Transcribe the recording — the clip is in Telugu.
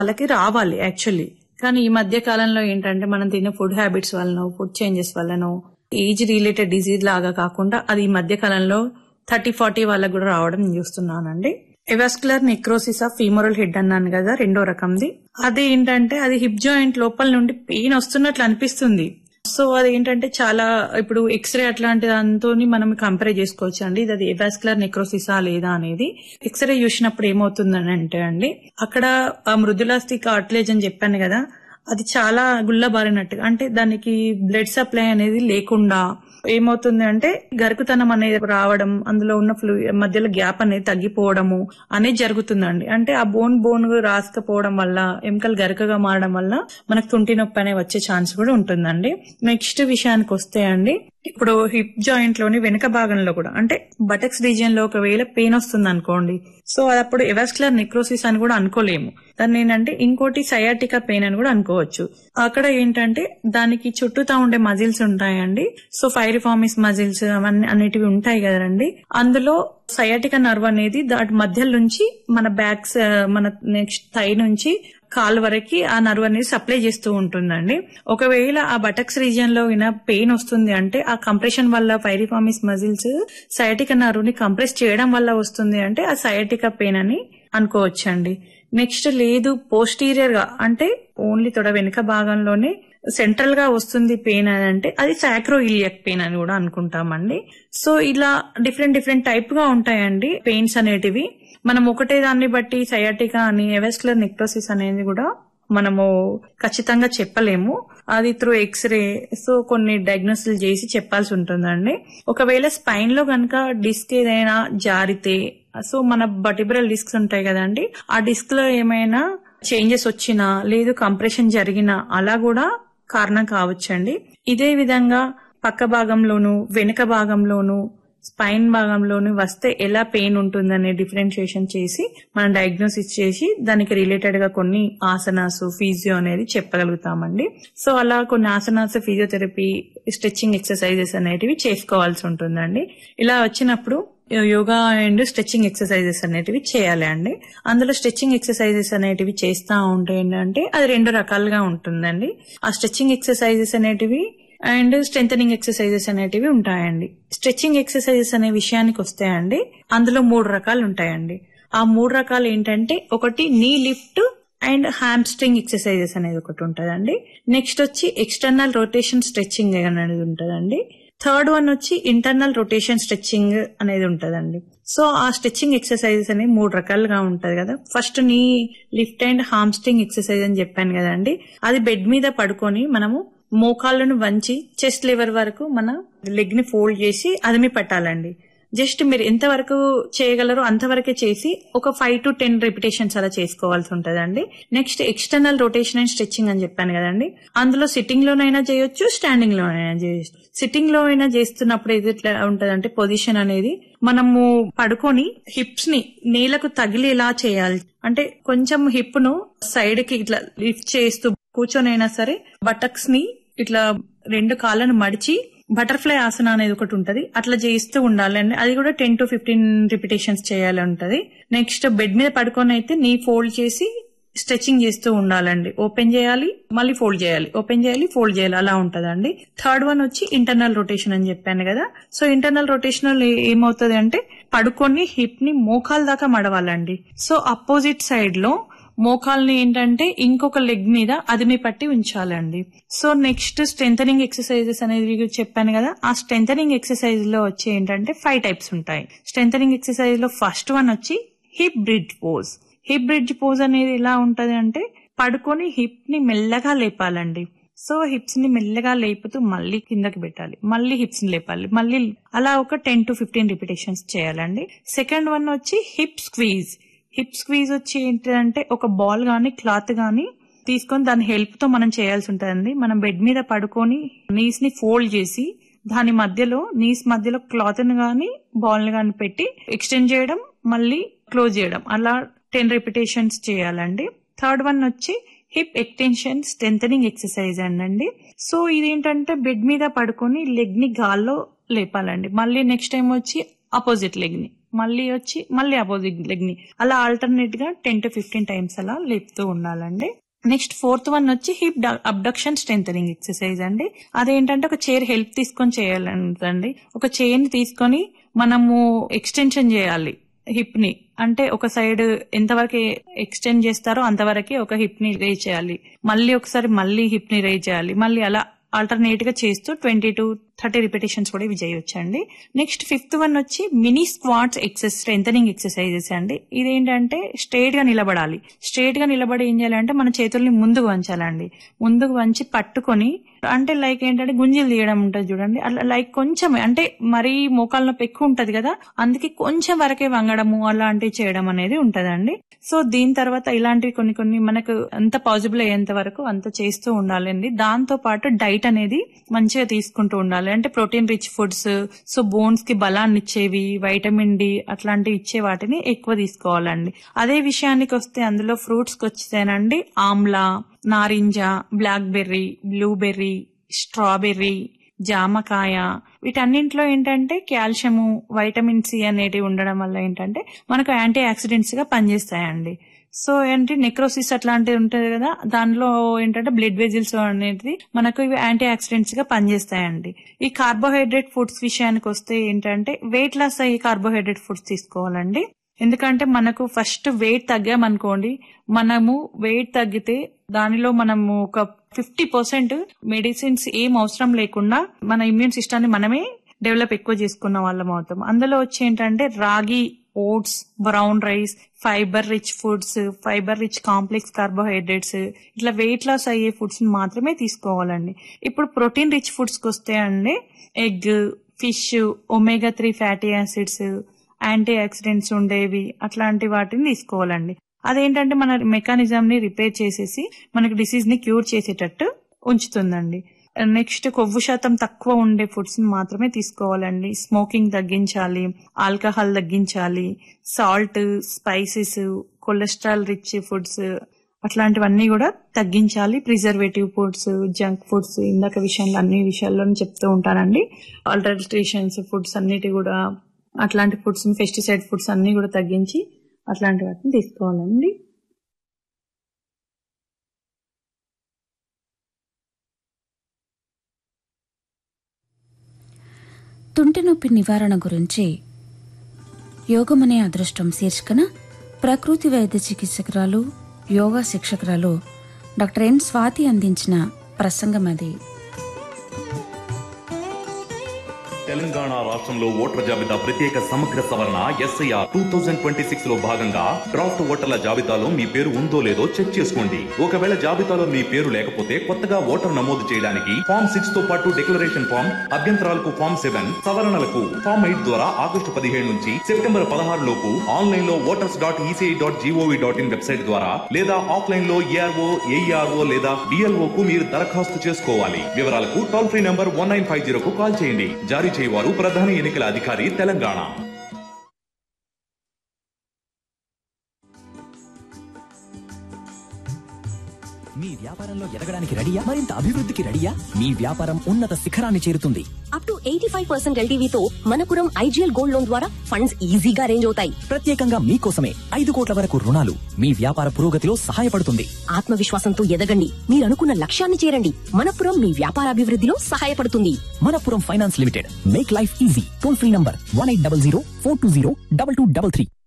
వాళ్ళకి రావాలి యాక్చువల్లీ కానీ ఈ మధ్య కాలంలో ఏంటంటే మనం తినే ఫుడ్ హ్యాబిట్స్ వలన ఫుడ్ చేంజెస్ వలన ఏజ్ రిలేటెడ్ డిజీజ్ లాగా కాకుండా అది ఈ మధ్య కాలంలో థర్టీ ఫార్టీ వాళ్ళకి కూడా రావడం నేను చూస్తున్నానండి avascular necrosis of femoral head అన్నాను కదా రెండో రకంది అది ఏంటంటే అది హిప్ జాయింట్ లోపల నుండి పెయిన్ వస్తున్నట్లు అనిపిస్తుంది సో అది ఏంటంటే చాలా ఇప్పుడు ఎక్స్రే అట్లాంటి దాంతో మనం కంపేర్ చేసుకోవచ్చు అండి ఇది అది ఎవాస్కులర్ నెక్రోసిసా లేదా అనేది ఎక్స్రే చూసినప్పుడు ఏమవుతుందని అంటే అండి అక్కడ ఆ మృదులాస్టిక్ కార్టిలేజ్ అని చెప్పాను కదా అది చాలా గుల్లబారినట్టుగా అంటే దానికి బ్లడ్ సప్లై అనేది లేకుండా ఏమవుతుంది అంటే గరుకుతనం అనేది రావడం అందులో ఉన్న ఫ్లూ మధ్యలో గ్యాప్ అనేది తగ్గిపోవడము అనేది జరుగుతుందండి అంటే ఆ బోన్ బోన్ రాసుకపోవడం వల్ల ఎముకలు గరకగా మారడం వల్ల మనకు తుంటి నొప్పి అనే వచ్చే ఛాన్స్ కూడా ఉంటుందండి నెక్స్ట్ విషయానికి వస్తే అండి ఇప్పుడు హిప్ జాయింట్ లోని వెనుక భాగంలో కూడా అంటే బటక్స్ రీజియన్ లో ఒకవేళ పెయిన్ వస్తుంది అనుకోండి సో అది అప్పుడు ఎవాస్కులర్ నెక్రోసిస్ అని కూడా అనుకోలేము దాన్ని ఏంటంటే ఇంకోటి సయాటికా పెయిన్ అని కూడా అనుకోవచ్చు అక్కడ ఏంటంటే దానికి చుట్టూతా ఉండే మజిల్స్ ఉంటాయండి సో ఫైరిఫామిస్ మజిల్స్ అవన్నీ అన్నిటివి ఉంటాయి కదండి అందులో సయాటికా నర్వ్ అనేది దాటి మధ్య నుంచి మన బ్యాక్స్ మన నెక్స్ట్ థై నుంచి కాలు వరకు ఆ నర్వ్ అనేది సప్లై చేస్తూ ఉంటుందండి ఒకవేళ ఆ బటక్స్ రీజియన్ లో అయినా పెయిన్ వస్తుంది అంటే ఆ కంప్రెషన్ వల్ల ఫైరిఫామిస్ మజిల్స్ సయాటికా నర్వ్ ని కంప్రెస్ చేయడం వల్ల వస్తుంది అంటే ఆ సయాటికా పెయిన్ అని అనుకోవచ్చండి నెక్స్ట్ లేదు పోస్టీరియర్ గా అంటే ఓన్లీ తొడ వెనుక భాగంలోనే సెంట్రల్ గా వస్తుంది పెయిన్ అని అంటే అది సాక్రో ఇలియక్ పెయిన్ అని కూడా అనుకుంటామండి సో ఇలా డిఫరెంట్ డిఫరెంట్ టైప్ గా ఉంటాయండి పెయిన్స్ అనేటివి మనం ఒకటే దాన్ని బట్టి సయాటికా అని ఎవెస్కులర్ నెక్రోసిస్ అనేది కూడా మనము ఖచ్చితంగా చెప్పలేము అది త్రూ ఎక్స్రే సో కొన్ని డయాగ్నోసిస్ చేసి చెప్పాల్సి ఉంటుందండి ఒకవేళ స్పైన్ లో కనుక డిస్క్ ఏదైనా జారితే సో మన బటిబ్రల్ డిస్క్స్ ఉంటాయి కదండి ఆ డిస్క్ లో ఏమైనా చేంజెస్ వచ్చినా లేదు కంప్రెషన్ జరిగినా అలా కూడా కారణం కావచ్చండి ఇదే విధంగా పక్క భాగంలోను వెనుక భాగంలోను స్పైన్ భాగంలోని వస్తే ఎలా పెయిన్ ఉంటుందనే డిఫరెన్షియేషన్ చేసి మనం డయాగ్నోసిస్ చేసి దానికి రిలేటెడ్ గా కొన్ని ఆసనాస్ ఫిజియో అనేది చెప్పగలుగుతామండి సో అలా కొన్ని ఆసనాస్ ఫిజియోథెరపీ స్ట్రెచ్చింగ్ ఎక్సర్సైజెస్ అనేటివి చేసుకోవాల్సి ఉంటుందండి ఇలా వచ్చినప్పుడు యోగా అండ్ స్ట్రెచ్చింగ్ ఎక్సర్సైజెస్ అనేటివి చేయాలి అండి అందులో స్ట్రెచ్చింగ్ ఎక్సర్సైజెస్ అనేటివి చేస్తా ఉంటే ఏంటంటే అది రెండు రకాలుగా ఉంటుందండి ఆ స్ట్రెచ్చింగ్ ఎక్సర్సైజెస్ అనేటివి అండ్ స్ట్రెంథనింగ్ ఎక్సర్సైజెస్ అనేటివి ఉంటాయండి స్ట్రెచ్చింగ్ ఎక్సర్సైజెస్ అనే విషయానికి వస్తే అండి అందులో మూడు రకాలు ఉంటాయండి ఆ మూడు రకాలు ఏంటంటే ఒకటి నీ లిఫ్ట్ అండ్ హ్యామ్స్ట్రింగ్ ఎక్సర్సైజెస్ అనేది ఒకటి ఉంటదండి నెక్స్ట్ వచ్చి ఎక్స్టర్నల్ రొటేషన్ స్ట్రెచ్చింగ్ అనేది ఉంటదండి థర్డ్ వన్ వచ్చి ఇంటర్నల్ రొటేషన్ స్ట్రెచ్చింగ్ అనేది ఉంటదండి సో ఆ స్ట్రెచ్చింగ్ ఎక్సర్సైజెస్ అనేవి మూడు రకాలుగా ఉంటది కదా ఫస్ట్ నీ లిఫ్ట్ అండ్ హామ్స్ట్రింగ్ ఎక్సర్సైజ్ అని చెప్పాను కదండి అది బెడ్ మీద పడుకొని మనము మోకాళ్ళను వంచి చెస్ట్ లెవెల్ వరకు మన లెగ్ ని ఫోల్డ్ చేసి అదిమి పట్టాలండి జస్ట్ మీరు ఎంత వరకు చేయగలరో అంతవరకే చేసి ఒక ఫైవ్ టు టెన్ రిపిటేషన్స్ అలా చేసుకోవాల్సి ఉంటదండి next external rotation and stretching అని చెప్పాను కదండి అందులో సిట్టింగ్ లోనైనా చేయొచ్చు స్టాండింగ్ లోనైనా చేయొచ్చు సిట్టింగ్ లో అయినా చేస్తున్నప్పుడు ఇది ఎట్లా ఉంటదంటే పొజిషన్ అనేది మనము పడుకొని హిప్స్ ని నేలకు తగిలేలా చేయాలి అంటే కొంచెం హిప్ ను సైడ్ కి ఇట్లా లిఫ్ట్ చేస్తూ కూర్చొనైనా సరే బటక్స్ ని ఇట్లా రెండు కాళ్ళను మడిచి బటర్ఫ్లై ఆసన అనేది ఒకటి ఉంటది అట్లా చేస్తూ ఉండాలండి అది కూడా టెన్ టు ఫిఫ్టీన్ రిపిటేషన్స్ చేయాలి ఉంటది నెక్స్ట్ బెడ్ మీద పడుకొని అయితే నీ ఫోల్డ్ చేసి స్ట్రెచింగ్ చేస్తూ ఉండాలండి ఓపెన్ చేయాలి మళ్ళీ ఫోల్డ్ చేయాలి ఓపెన్ చేయాలి ఫోల్డ్ చేయాలి అలా ఉంటదండి థర్డ్ వన్ వచ్చి ఇంటర్నల్ రొటేషన్ అని చెప్పాను కదా సో ఇంటర్నల్ రొటేషన్ ఏమవుతుంది అంటే పడుకొని హిప్ ని మోకాల దాకా మడవాలండి సో అపోజిట్ సైడ్ లో మోకాల్ని ఏంటంటే ఇంకొక లెగ్ మీద అదిమి పట్టి ఉంచాలండి సో నెక్స్ట్ స్ట్రెంథనింగ్ ఎక్సర్సైజెస్ అనేది చెప్పాను కదా ఆ స్ట్రెంథనింగ్ ఎక్సర్సైజ్ లో వచ్చి ఏంటంటే ఫైవ్ టైప్స్ ఉంటాయి స్ట్రెంథనింగ్ ఎక్సర్సైజ్ లో ఫస్ట్ వన్ వచ్చి hip bridge pose hip bridge pose అనేది ఎలా ఉంటది అంటే పడుకొని హిప్ ని మెల్లగా లేపాలండి సో హిప్స్ ని మెల్లగా లేపుతూ మళ్ళీ కిందకి పెట్టాలి మళ్ళీ హిప్స్ ని లేపాలి మళ్ళీ అలా ఒక టెన్ టు ఫిఫ్టీన్ రిపిటేషన్స్ చేయాలండి సెకండ్ వన్ వచ్చి హిప్ స్క్వీజ్ హిప్ స్క్వీజ్ వచ్చి ఏంటంటే ఒక బాల్ గాని క్లాత్ గాని తీసుకొని దాని హెల్ప్ తో మనం చేయాల్సి ఉంటుందండి మనం బెడ్ మీద పడుకొని నీస్ ని ఫోల్డ్ చేసి దాని మధ్యలో నీస్ మధ్యలో క్లాత్ ని గాని బాల్ ని గాని పెట్టి ఎక్స్టెండ్ చేయడం మళ్ళీ క్లోజ్ చేయడం అలా టెన్ రిపిటేషన్స్ చేయాలండి థర్డ్ వన్ వచ్చి హిప్ ఎక్స్టెన్షన్ స్ట్రెంథనింగ్ ఎక్సర్సైజ్ అండి సో ఇదేంటంటే బెడ్ మీద పడుకొని లెగ్ ని గాల్లో లేపాలండి మళ్ళీ నెక్స్ట్ టైం వచ్చి అపోజిట్ లెగ్ ని మళ్ళీ వచ్చి మళ్ళీ అపోజిట్ లెగ్ ని అలా ఆల్టర్నేట్ గా టెన్ టు ఫిఫ్టీన్ టైమ్స్ అలా లేపుతూ ఉండాలండి నెక్స్ట్ ఫోర్త్ వన్ వచ్చి హిప్ అబ్డక్షన్ స్ట్రెంథనింగ్ ఎక్సర్సైజ్ అండి అదేంటంటే ఒక చైర్ హెల్ప్ తీసుకొని చేయాలండి ఒక చైర్ ని తీసుకొని మనము ఎక్స్టెన్షన్ చేయాలి హిప్ ని అంటే ఒక సైడ్ ఎంతవరకు ఎక్స్టెండ్ చేస్తారో అంతవరకే ఒక హిప్ ని రేజ్ చేయాలి మళ్ళీ ఒకసారి మళ్ళీ హిప్ ని రేజ్ చేయాలి మళ్ళీ అలా ఆల్టర్నేట్ గా చేస్తూ ట్వంటీ టు థర్టీ రిపిటేషన్స్ కూడా ఇవి చేయొచ్చండి నెక్స్ట్ ఫిఫ్త్ వన్ వచ్చి mini squats excess strengthening exercises అండి ఇదేంటంటే స్ట్రేట్ గా నిలబడాలి స్ట్రేట్ గా నిలబడి ఏం చేయాలంటే మన చేతుల్ని ముందుకు వంచాలండి ముందుకు వంచి పట్టుకొని అంటే లైక్ ఏంటంటే గుంజీలు తీయడం ఉంటుంది చూడండి అలా లైక్ కొంచెం అంటే మరీ మోకాళ్ళ నొప్పి ఎక్కువ ఉంటది కదా అందుకే కొంచెం వరకే వంగడము అలాంటివి చేయడం అనేది ఉంటదండి సో దీని తర్వాత ఇలాంటివి కొన్ని కొన్ని మనకు ఎంత పాసిబుల్ అయ్యేంత వరకు అంత చేస్తూ ఉండాలండి దాంతో పాటు డైట్ అనేది మంచిగా తీసుకుంటూ ఉండాలి అంటే protein rich foods so bones కి బలాన్ని ఇచ్చేవి వైటమిన్ డి అట్లాంటివి ఇచ్చే వాటిని ఎక్కువ తీసుకోవాలండి అదే విషయానికి వస్తే అందులో ఫ్రూట్స్ కి వచ్చేనండి ఆమ్లా నారింజ బ్లాక్ బెర్రీ బ్లూబెర్రీ స్ట్రాబెర్రీ జామకాయ వీటన్నింటిలో ఏంటంటే కాల్షియము వైటమిన్ సి అనేటివి ఉండడం వల్ల ఏంటంటే మనకు యాంటీ ఆక్సిడెంట్స్ గా పనిచేస్తాయండి సో ఏంటి నెక్రోసిస్ అట్లాంటివి ఉంటుంది కదా దానిలో ఏంటంటే బ్లడ్ వెజిల్స్ అనేది మనకు ఇవి యాంటీ ఆక్సిడెంట్స్ గా పనిచేస్తాయండి ఈ కార్బోహైడ్రేట్ ఫుడ్స్ విషయానికి వస్తే ఏంటంటే వెయిట్ లాస్ అయ్యి కార్బోహైడ్రేట్ ఫుడ్స్ తీసుకోవాలండి ఎందుకంటే మనకు ఫస్ట్ వెయిట్ తగ్గామనుకోండి మనము వెయిట్ తగ్గితే దానిలో మనము ఒక ఫిఫ్టీ పర్సెంట్ మెడిసిన్స్ ఏం అవసరం లేకుండా మన ఇమ్యూన్ సిస్టమ్ ని మనమే డెవలప్ ఎక్కువ చేసుకున్న వాళ్ళం అవుతాం అందులో వచ్చి ఏంటంటే ragi oats brown rice fibre rich foods fibre rich complex carbohydrates ఇట్లా వెయిట్ లాస్ అయ్యే ఫుడ్స్ మాత్రమే తీసుకోవాలండి ఇప్పుడు ప్రోటీన్ రిచ్ ఫుడ్స్ కి వస్తే అండి egg fish omega three fatty acids antioxidants ఉండేవి అట్లాంటి వాటిని తీసుకోవాలండి అదేంటంటే మన మెకానిజం ని రిపేర్ చేసేసి మనకి డిసీజ్ ని క్యూర్ చేసేటట్టు ఉంచుతుందండి నెక్స్ట్ కొవ్వు శాతం తక్కువ ఉండే ఫుడ్స్ మాత్రమే తీసుకోవాలండి స్మోకింగ్ తగ్గించాలి ఆల్కహాల్ తగ్గించాలి salt spices cholesterol rich foods అట్లాంటివన్నీ కూడా తగ్గించాలి ప్రిజర్వేటివ్ ఫుడ్స్ జంక్ ఫుడ్స్ ఇందాక విషయంలో అన్ని విషయాల్లో చెప్తూ ఉంటానండి ఆల్టరేషన్స్ ఫుడ్స్ అన్నిటి కూడా అట్లాంటి ఫుడ్స్ పెస్టిసైడ్ ఫుడ్స్ అన్ని కూడా తగ్గించి అట్లాంటి వాటిని తీసుకోవాలండి తుంటి నొప్పి నివారణ గురించి యోగమనే అదృష్టం శీర్షికన ప్రకృతి వైద్య చికిత్సకురాలు యోగా శిక్షకురాలు డాక్టర్ ఎన్ స్వాతి అందించిన ప్రసంగం అది తెలంగాణ రాష్ట్రంలో ఓటర్ల జాబితా ప్రత్యేక సమగ్ర సవరణ SIR two thousand twenty six లో భాగంగా డ్రాఫ్ట్ ఓటర్ల జాబితాలో మీ పేరు ఉందో లేదో చెక్ చేసుకోండి ఒకవేళ జాబితాలో మీ పేరు లేకపోతే కొత్తగా ఓటర్ నమోదు చేయడానికి ఫామ్ సిక్స్ తో పాటు డిక్లరేషన్ ఫామ్ అభ్యంతరాలకు ఫామ్ సెవెన్ సవరణలకు ఫామ్ ఎయిట్ ద్వారా ఆగస్టు పదిహేడు నుంచి సెప్టెంబర్ పదహారు లోపు ఆన్లైన్ లో voters dot ECI dot GOV dot in website ద్వారా లేదా ఆఫ్లైన్ లో ఏఆర్ఓ ఏఈఆర్ఓ లేదా డిఎల్ఓ కు మీరు దరఖాస్తు చేసుకోవాలి వివరాలకు toll free number one nine five జీరోకు కాల్ చేయండి జారీ చేయవారు ప్రధాన ఎన్నికల అధికారి తెలంగాణ మీ వ్యాపారంలో ఎదగడానికి రెడీయా మరింత అభివృద్ధికి రెడీయా మీ వ్యాపారం ఉన్నత శిఖరాన్ని చేరుతుంది up to eighty five percent ఎల్టీవీతో మనపురం ఐజీఎల్ గోల్డ్ లోన్ ద్వారా ఫండ్స్ ఈజీగా అరేంజ్ అవుతాయి ప్రత్యేకంగా మీకోసమే ఐదు కోట్ల వరకు రుణాలు మీ వ్యాపార పురోగతిలో సహాయపడుతుంది ఆత్మవిశ్వాసంతో ఎదగండి మీరు అనుకున్న లక్ష్యాన్ని చేరండి మనపురం మీ వ్యాపార అభివృద్ధిలో సహాయపడుతుంది Manappuram finance limited make life easy toll free number one eight double zero four two zero double two double three